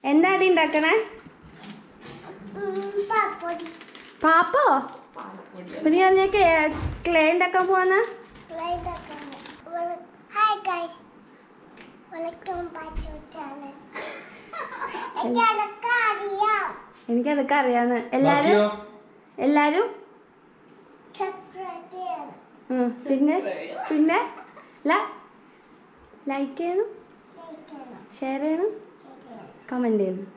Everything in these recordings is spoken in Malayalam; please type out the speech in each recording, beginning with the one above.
എന്താ അത് ഉണ്ടാക്കണേ പാപ്പൊടി പാപ്പോ അപ്പൊ നീ പറഞ്ഞ ക്ലേ ഉണ്ടാക്കാൻ പോവാന്ന hi guys welcome back to channel എനിക്ക് അറിയാം എനിക്കതൊക്കെ അറിയാന്ന് എല്ലാരും ബാക്കിയോ എല്ലാരും സബ്സ്ക്രൈബ് ചെയ്യണം ഉം, പിന്നെ പിന്നെ ലൈക്ക് ചെയ്യണം ലൈക്ക് ചെയ്യണം ഷെയർ ചെയ്യണം ചെയ്യണം കമന്റ് ചെയ്യണം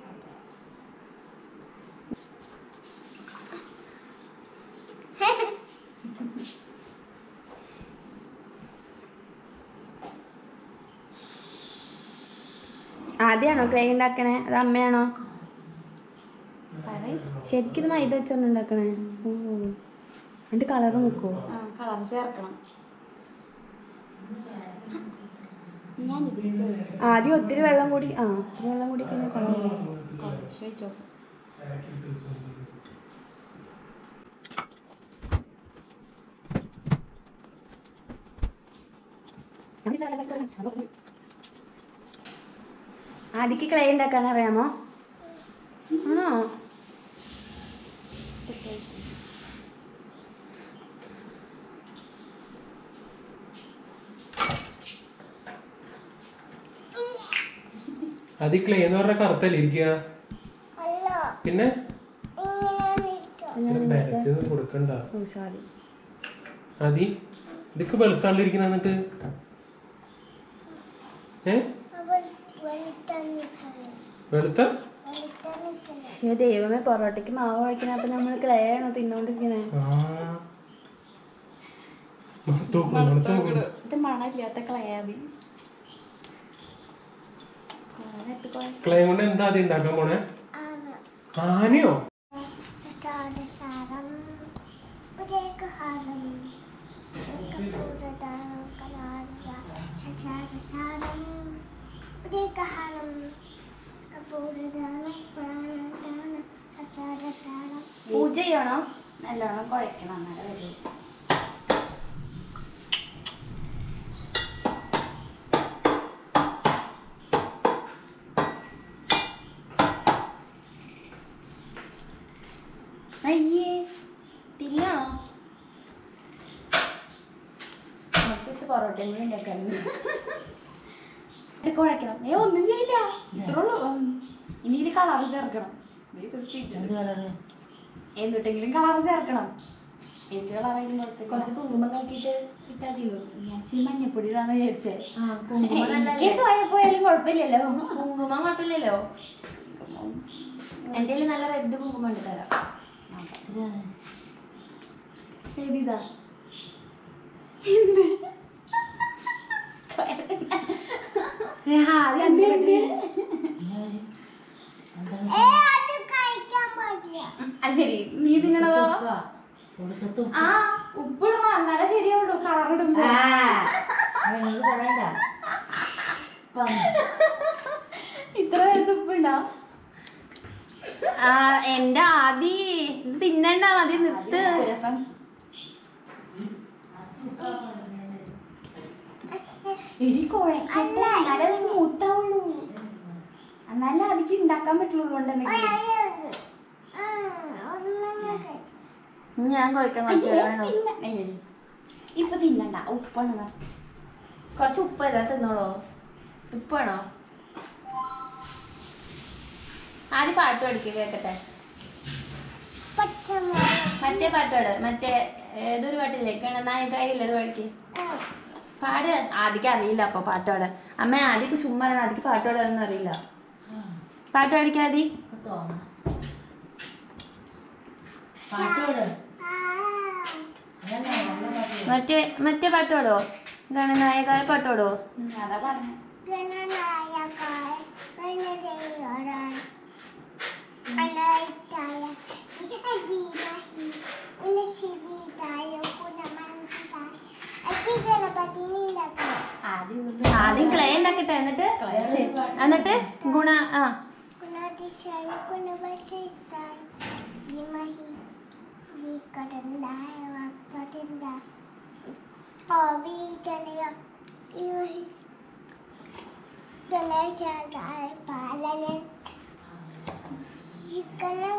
ആദ്യമാണോ ക്ലേ ഉണ്ടാക്കണേ അത് അമ്മയാണോ ശരിക്കും ഇത് മൈദ വെച്ചോണ്ട് ഉണ്ടാക്കണേ ഓ എന്നിട്ട് കളർ നോക്കുവോ കളർ ചേർക്കണം ഞാൻ ഇതിലേക്ക് ഒഴിച്ചു ആദ്യം ഒത്തിരി വെള്ളം കൂടി ആ ഒത്തിരി വെള്ളം കൂടി കഴിഞ്ഞാൽ കളർ കുറച്ച് ഒഴിച്ചോ ആദ്യക്ക് ക്ലേ ഉണ്ടാക്കാൻ അറിയാമോ ആണോ അത് ക്ലേ എന്ന് പറഞ്ഞ കറുത്തല്ലേ ഇരിക്കുക അല്ല പിന്നെ ഇങ്ങനെ ഇരിക്കും ഡയറക്റ്റ് ഒന്നും കൊടുക്കണ്ട ഓ സോറി അതി ഇതൊക്കെ വെളുത്താണ്ടിരിക്കണ എന്നിട്ട് ഏ അവൾ വെളുത്തണിക്കണം വെളുത്ത വെളുത്തണിക്കണം പക്ഷേ ദൈവമേ പൊറോട്ടയ്ക്ക് മാവ് കഴിക്കണ അപ്പൊ നമ്മൾ ക്ലേ ആണോ തിന്നോണ്ടിരിക്കണേ ആ മണത്തോക്ക് മണത്തോക്ക് ഇത് മണമില്ലാത്ത കളയാതി ക്ലേ കൊണ്ട് എന്താ ആദ്യം ഉണ്ടാക്കാൻ പോണേ ആണ് ആനയോ സാരം ഉദയകാലം കപൂരദാനം കലാരിയ സചാരസാരം ഉദയകാലം കപൂരദാനം പ്രാണദാനം സചാരസാരം പൂജ ചെയ്യണോ നല്ലോണം കുഴക്കണം അങ്ങനെ വരും അയ്യേ തിന്നാണോ നമുക്ക് പൊറോട്ടയും കൂടി ഉണ്ടാക്കാറുണ്ട് കുഴക്കണം ഏ ഒന്നും ചെയ്യില്ല ഇത്രേ ഉള്ളൂ ഉം. ഇനി ഇതിൽ കളർ ചേർക്കണം ദേ ഇത് ഇട്ടിട്ട്. എന്നിട്ടെങ്കിലും കളർ ചേർക്കണം എനിക്ക് കളറായാലും കുഴപ്പമില്ല കുറച്ച് കുങ്കുമം കളിക്കിട്ട് ഇട്ടാ മതിയോ ഞാൻ ഇച്ചിരി മഞ്ഞപ്പൊടി ഇടാന്ന് വിചാരിച്ചേ ആ കുങ്കുമം എനിക്ക് നല്ലതല്ലേ? സ്വയപ്പോയാലും കുഴപ്പമില്ലല്ലോ കുങ്കുമം കുഴപ്പമില്ലല്ലോ എൻ്റെ കയ്യിൽ നല്ല റെഡ് കുങ്കുമം ഉണ്ട് തരാം ഏതിതാ ഏ അത് കഴിക്കാൻ പാടില്ല അത് ശരി നീ തിന്നണതോ ആ ഉപ്പിടണം എന്നാലേ ശരിയാവുള്ളൂ കളർ ഇടുമ്പോ ഇത്ര പേർക്ക് ഉപ്പുണ്ടോ ആ എന്റെ ആദി ഇത് തിന്നണ്ട മതി നിർത്ത് രസം എടി കുഴക്കട്ടെ എന്നാലേ സ്മൂത്ത് ആവുള്ളൂ എന്നാലേ അതിക്ക് ഉണ്ടാക്കാൻ പറ്റുള്ളൂ ഇതുകൊണ്ട് എന്തെങ്കിലും ആ ഒന്നും ഇനി ഞാൻ കുഴക്കാൻ കുറച്ച് വെള്ളം വേണോ? തിന്ന- ഏയ്. ഇപ്പൊ തിന്നണ്ട ഉപ്പാണ് നിറച്ച് കുറച്ച് ഉപ്പ് തരാം തിന്നോളോ ഉപ്പ് വേണോ ആദ്യം പാട്ട് പഠിക്കുക കേക്കട്ടെ പച്ചമുളക് മറ്റേ പാട്ട് പാട് മറ്റേ ഏതൊരു പാട്ടില്ലേ ഗണനായകാരില്ലേ അത് പഠിക്ക് പാട് ആദ്യക്ക് അറിയില്ല അപ്പൊ പാട്ട് പാടാൻ അമ്മ ആദ്യം ചുമ്മാ ആദ്യക്ക് പാട്ട് പാടാനൊന്നും അറിയില്ല പാട്ട് പഠിക്കാതി മറ്റേ മറ്റേ പാട്ട് പാടോ ഗണനായകായ പാട്ട് പാടോ ഉം, അതാ പറഞ്ഞു ജനനായകായ ഗണദേവരായ അലൈറ്റായ അധീമഹി ഉന്നശിതായ ഗുണമന്തായ അധിഗണപതി നിലകം ആദ്യം ഇതൊന്ന് ആദ്യം ക്ലേ ഉണ്ടാക്കട്ടെ എന്നിട്ട് ശരി. എന്നിട്ട് ഗുണ ആ ഗുണാതിശയ ഗുണവശിഷ്ടായ ധീമഹി ദീകടന്തായ വാക്പടന്ത ഓവീകണയ ധീമഹി ഗണേശായ പാലനൻ കളിക്കണം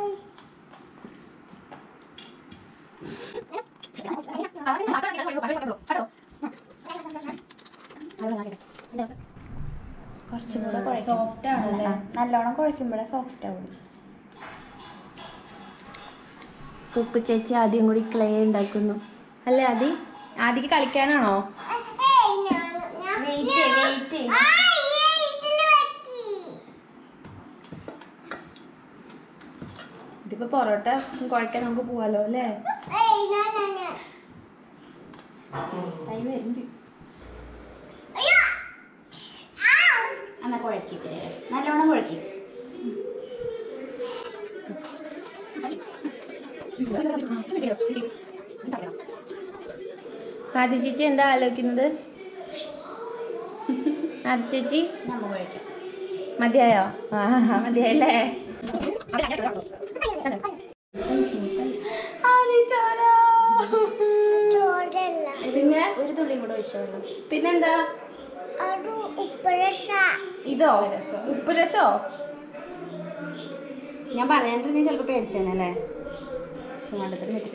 കുറച്ചും കൂടെ സോഫ്റ്റ് ആണല്ലേ നല്ലോണം കുഴക്കുമ്പോഴേ സോഫ്റ്റ് ആവും കുക്കു ചേച്ചി ആദ്യം കൂടി ക്ലേ ഉണ്ടാക്കുന്നു അല്ലേ ആദി ആദിക്ക് കളിക്കാനാണോ ഏയ് ഞാൻ ഞാൻ വെയിറ്റ് വെയിറ്റ് ആ ഈ ഇതില് വെക്കി ഇതിപ്പോ പൊറോട്ട കുഴക്കാൻ നമുക്ക് പോവാലോ അല്ലേ ഏയ് ഞാൻ ഞാൻ ഞാൻ ടൈം വരുന്നുണ്ട് അയ്യോ ആ എന്നാ കുഴക്കിട്ട് നല്ലോണം കുഴക്കി ആദ്യ ചേച്ചി എന്താ ആലോചിക്കുന്നത് ആദ്യ ചേച്ചി മതിയായോ ആ മതിയായല്ലേ ആദി ചോര. ചോരല്ല പിന്നെ ഒരു തുള്ളി കൂടെ ഒഴിച്ചോളൂ പിന്നെന്താ അത് ഉപ്പരശ ഇതോ ഉപ്പ് രസോ ഞാൻ പറയാണ്ടിരുന്ന ചിലപ്പോ പേടിച്ചേനല്ലേ പക്ഷെ മണ്ടത്തിന് പറ്റി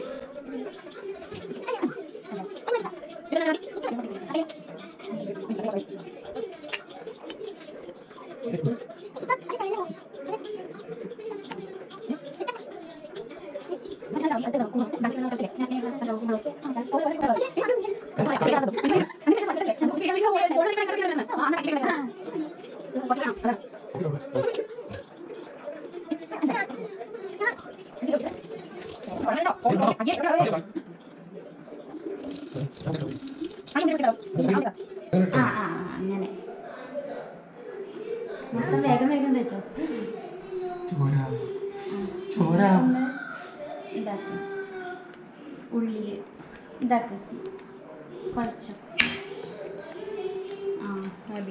ആ ആ ആ, അങ്ങനെ മൊത്തം വേഗം വേഗം തെച്ചോ ചോര ചോര ഒന്ന് ഇതാക്ക് ഉള്ളിൽ ഇതാക്ക് കുഴച്ചോ ആ മതി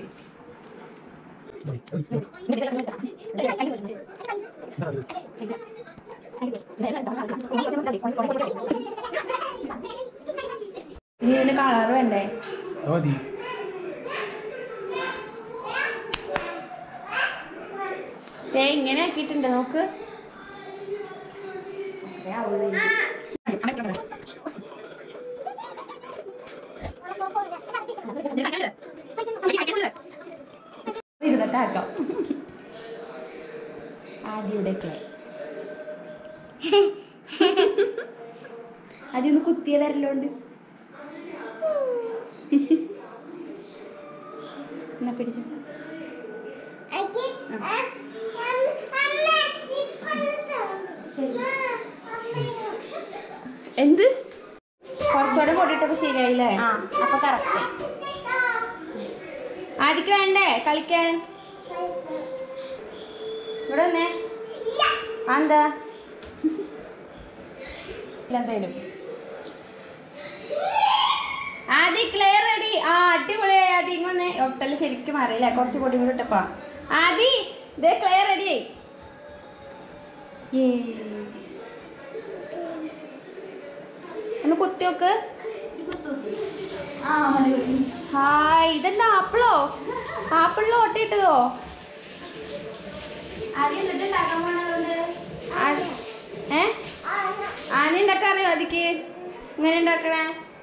ഇനി ഇതിന് കളർ വേണ്ടേ മതി ദേ ഇങ്ങനെ ആക്കിയിട്ടുണ്ട് നോക്ക് ഇരുന്നിട്ടാക്കാം ആദ്യയുടെ ക്ലേ ആദ്യം കുത്തിയ വരലുണ്ട് എന്നാ പിടിച്ചു അയ്യ ആ അമ്മ ഇപ്പോ എന്ത് കുറച്ചുകൂടെ പൊട്ടിട്ടപ്പോ ശരിയായില്ലേ ആ അപ്പൊ കറക്റ്റ് ആദിക്ക് വേണ്ടേ കളിക്കാൻ ഇവിടെ വന്നേ ആ, എന്താ എന്തായാലും ആദി ക്ലിയർ റെഡി ആ അടിപൊളിയായി ആദി ഇങ്ങനെ ഒട്ടല് ശരിക്കും അറിയില്ല കുറച്ച് പൊടി കൂടി ഇട്ടപ്പാ ആദി ഇതേ ക്ലിയർ റെഡി ആയി ഒന്ന് കുത്തി നോക്ക് ആ മതി മതി ഹായ് ഇതെന്താ ആപ്പിളോ ആപ്പിളിൽ ഓട്ടിയിട്ടതോ ആദ്യം എന്നിട്ട് ഉണ്ടാക്കാൻ പോണതുകൊണ്ട് ആ- ഏ ആന ഉണ്ടാക്കാൻ അറിയോ അതിക്ക് ഇങ്ങനെ ഉണ്ടാക്കണേ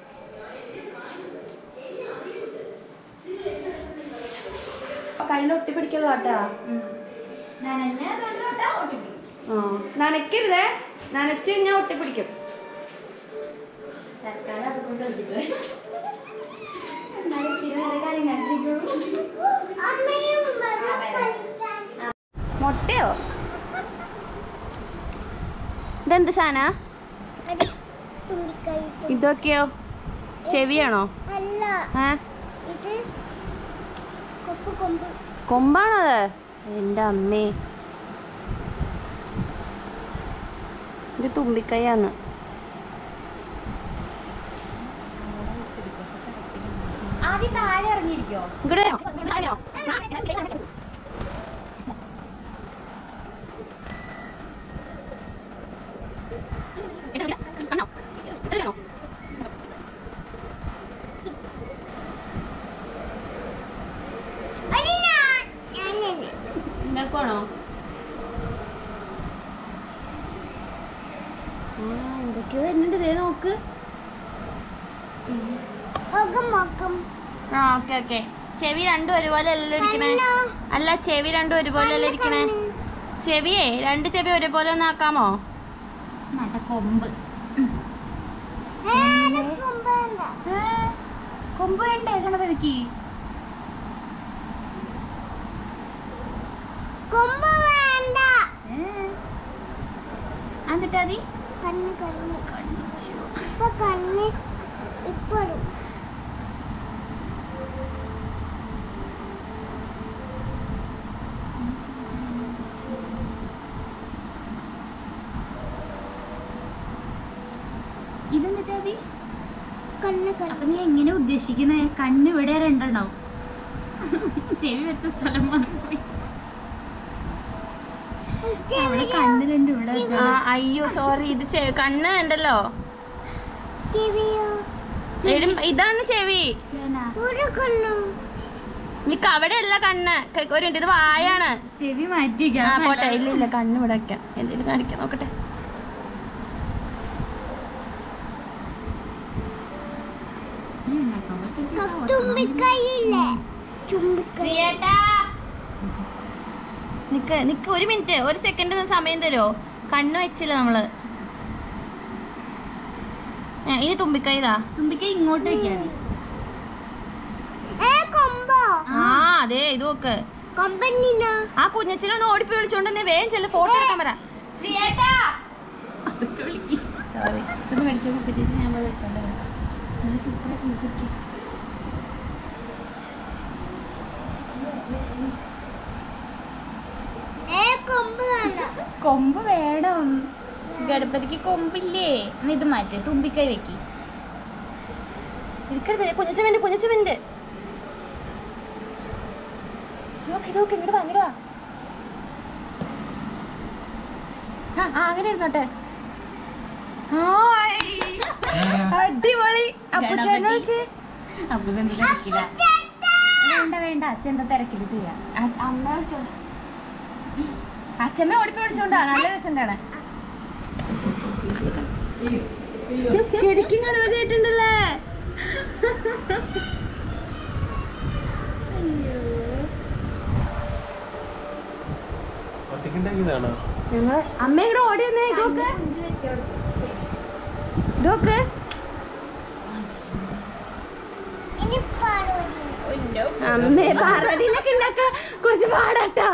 കയ്യിൽ ഒട്ടി പിടിക്കരുത് കേട്ടാ നനഞ്ഞ തൊട്ടാ ഓട്ടിട്ടു ആ നനയ്ക്കരുതേ നനച്ച് കഴിഞ്ഞാൽ ഒട്ടി പിടിക്കും തൽക്കാലം അതുകൊണ്ട് ഒട്ടിക്കോ എന്നാലും സ്ഥിരം വേറെ കാര്യം കണ്ടിരിക്കുള്ളൂ അമ്മയും വരും കളിക്കാൻ മുട്ടയോ ഇതെന്ത് സാധന അത് തുമ്പിക്കൈ ഇതൊക്കെയോ ചെവിയാണോ അല്ല ഏ ഇത് കൊപ്പ് കൊമ്പ് കൊമ്പാണോ അത് എൻ്റെ അമ്മേ ഇത് തുമ്പിക്കൈയാന്ന് ആദ്യം താഴെ ഇറങ്ങിയിരിക്കോ ഇങ്ങോട്ട് വരോ? അത് ഞാൻ ഞാൻ തന്നെ. ഉണ്ടാക്കുവാണോ ആ എന്തൊക്കെയോ വരുന്നുണ്ട് ദേ നോക്ക് മുഖം മുഖം ആ ഓക്കെ ഓക്കെ ചെവി രണ്ടും ഒരുപോലെ അല്ലല്ലോ ഇരിക്കണേ അല്ല ചെവി രണ്ടും ഒരുപോലെ അല്ലേ ഇരിക്കണേ ചെവിയേ രണ്ട് ചെവി ഒരുപോലെ ഒന്ന് ആക്കാമോ നട കൊമ്പ് ഏ, ഇത് കൊമ്പ് വേണ്ട. ഏ, കൊമ്പ് വേണ്ടേ ഗണപതിക്ക് കൊമ്പ് വേണ്ട എന്നിട്ട് അതി കണ്ണ് കണ്ണ് ഇപ്പൊ കണ്ണ് ഇപ്പോഴും ഇതെന്നിട്ട് അതി കണ്ണ് കണ്ണ് അപ്പൊ നീ എങ്ങനെ ഉദ്ദേശിക്കുന്നേ കണ്ണ് ഇവിടെ രണ്ടെണ്ണം ചെവി വെച്ച സ്ഥലം മാറിപ്പോയി അവിടെ കണ്ണ് രണ്ട് ഇവിടെ ആ വെച്ചാ അയ്യോ സോറി ഇത് ചെ- കണ്ണ് ഉണ്ടല്ലോ ചെവിയോ എടി, ഇതാണ് ചെവി ഒരു കണ്ണും നിക്ക് അവിടെ അല്ല കണ്ണ് ക- ഒരു മിനിറ്റ് ഇത് വായാണ് ചെവി മാറ്റി ആ പോട്ടെ ഇല്ല ഇല്ല കണ്ണ് ഇവിടെ വെക്കാം എന്തെങ്കിലും കാണിക്കാം നോക്കട്ടെ തുമ്പിക്കൈയില്ലേ തുമ്പിക്കൈ നിക്ക് നിക്ക് ഒരു മിനിറ്റ് ഒരു സെക്കൻഡ് സമയം തരുമോ കണ്ണ് വെച്ചില്ല നമ്മള് ഏ, ഇനി തുമ്പിക്കൈതാ തുമ്പിക്ക് ഇങ്ങോട്ട് വെക്കാണ് ഏ കൊമ്പോ ആ അതെ ഇത് നോക്ക് കൊമ്പന്നിനോ ആ കുഞ്ഞച്ചിനൊന്ന് ഓടിപ്പോയി വിളിച്ചോണ്ട് വന്നേ വേഗം ചെല്ല ഫോട്ടോ എടുക്കാൻ പറ സോറി ഇതൊന്ന് മേടിച്ചു കുഞ്ഞച്ചി ഞാൻ പോയി വിളിച്ചോണ്ട് വരാം. നല്ല സൂപ്പറായിട്ട് ഇരിക്കും, ഇരിക്കും. ഏ കൊമ്പ് വേണ്ട കൊമ്പ് വേണം ഗണപതിക്ക് കൊമ്പില്ലേ എന്നാ ഇത് മാറ്റി തുമ്പിക്കൈ വെക്കി എടുക്കരുത് കുഞ്ഞച്ചമ്മന്റെ കുഞ്ഞച്ചമ്മന്റെ നോക്കി നോക്കി ഇങ്ങോട്ട് വാ ഇങ്ങോട്ട് വാ ആ ആ അങ്ങനെ ഇരുന്നോട്ടെ ആ, ഐ. അടിപൊളി അപ്പൊ ചേട്ടനെ വെച്ച് അപ്പൊ ചെന്ത തിരക്കില്ല വേണ്ട വേണ്ട ചെന്ത തിരക്കില്ല ചെയ്യാം അ- അമ്മ വിളിച്ചോണ്ട് അച്ഛമ്മ ഓടിപ്പോയി വിളിച്ചോണ്ടാ നല്ല രസം കാണാൻ ശരിക്കും ഗണപതിയായിട്ടുണ്ടല്ലേ ഒറ്റയ്ക്കുണ്ടാക്കിയതാണോ ഞങ്ങൾ അമ്മ ഇവിടെ ഓടി വന്നേ ഇതൊക്കെ ഇതൊക്കെ ഇനി പാടുവോ അമ്മേ പാർവതിനൊക്കെ ഉണ്ടാക്കാൻ കുറച്ച് പാടാട്ടാ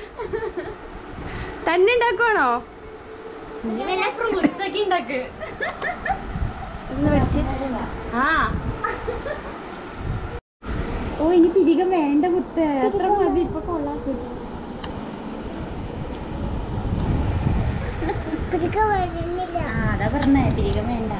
തന്നെ ഉണ്ടാക്കുവാണോ ഫ്രൂട്ട്സ് ഒക്കെ ഉണ്ടാക്ക് ഒന്ന് പഠിച്ച് ആ ഓ ഇനി പിരികം വേണ്ട മുത്ത് അത്ര മതി ഇപ്പൊ കൊള്ളാക്കൂട്ട പിടിക്ക വരുന്നില്ല ആ അതാ പറഞ്ഞേ പിരികം വേണ്ട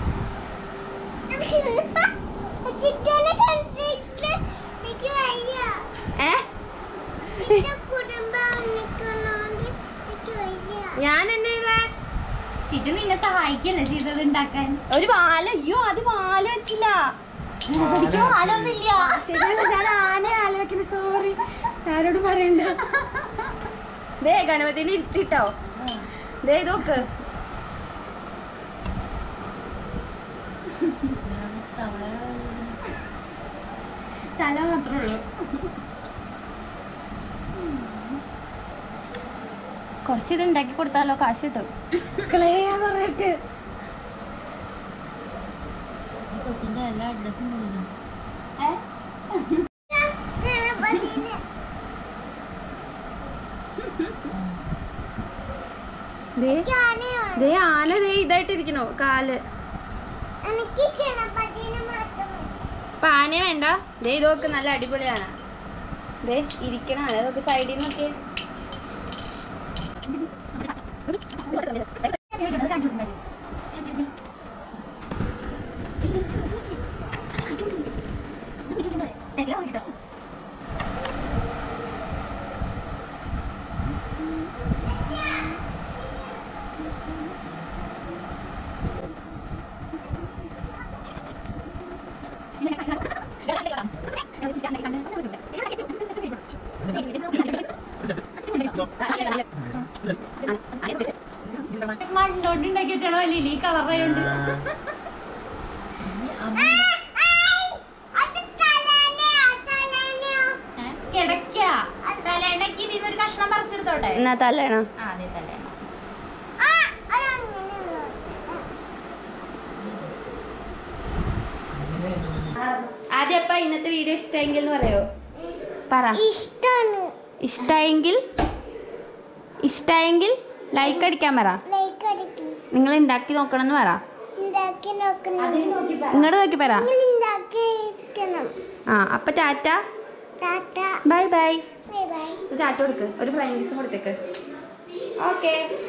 ചിറ്റനെ കണ്ടിട്ട് എനിക്ക് വയ്യ ഏ ചിറ്റ കുടുംബം നിൽക്കുന്നോണ്ട് എനിക്ക് വയ്യ ഞാൻ എന്നെ ചെയ്തേ ചിറ്റു നിന്നെ സഹായിക്കല്ലേ ചെയ്തത് ഉണ്ടാക്കാൻ ഒരു വാല അയ്യോ അത് വാല വെച്ചില്ല ഗണപതിക്ക് പാലൊന്നുമില്ല ശരിയല്ല ഞാൻ ആന ആല വെക്കുന്ന സോറി ആരോട് പറയണ്ട ദേ ഗണപതിനെ ഇരുത്തിട്ടോ ദേ ഇത് നോക്ക് തല മാത്രമേ ഉള്ളൂ കുറച്ച് ഇത് ഉണ്ടാക്കി കൊടുത്താലോ കാശ് കിട്ടും കളയാന്ന് പറഞ്ഞിട്ട് കൊച്ചിന്റെ എല്ലാ അഡ്രസ്സും ഗണപതിനെ ദേ എനിക്ക് ആനയെ വേണം. ദേ ആന ദേ ഇതായിട്ടിരിക്കണു കാല് എനിക്ക് ഗണപതിനെ മാത്രം മതി. അപ്പൊ ആനയെ വേണ്ട ദേ ഇത് നോക്ക് നല്ല അടിപൊളിയാണ് ദേ ഇരിക്കണ ആന ഇതൊക്കെ സൈഡിൽ നോക്കിയേ മണ്ണോണ്ട് ഉണ്ടാക്കി വെച്ചാൽ വലിയ ഈ കളറായോണ്ട് അത് തലേനെയാ, തലേനെയാ. കിടക്ക തലേണക്ക് ഇതിന്ന് ഒരു കഷ്ണം പറിച്ചെടുത്തോട്ടെ എന്നാ തല്ലണം ആ അതെ തലേണ ആ, അതങ്ങനെയുള്ള. ആദ്യം അപ്പ ഇന്നത്തെ വീഡിയോ ഇഷ്ടമെങ്കിൽ എന്ന് പറയോ പറ ഇഷ്ടാണ് ഇഷ്ടമായെങ്കിൽ ഇഷ്ടമായെങ്കിൽ ലൈക്ക് അടിക്കാൻ പറ ലൈക്ക് അടിക്കി നിങ്ങൾ ഉണ്ടാക്കി നോക്കണം എന്ന് പറ ഉണ്ടാക്കി നോക്കണം ഇങ്ങോട്ട് നോക്കി പറ നിങ്ങൾ ഉണ്ടാക്കി വെക്കണം ആ അപ്പൊ tata tata bye bye bye bye tata കൊടുക്ക് ഒരു ഫ്ലൈങ് കിസും കൊടുത്തേക്ക് ഓക്കെ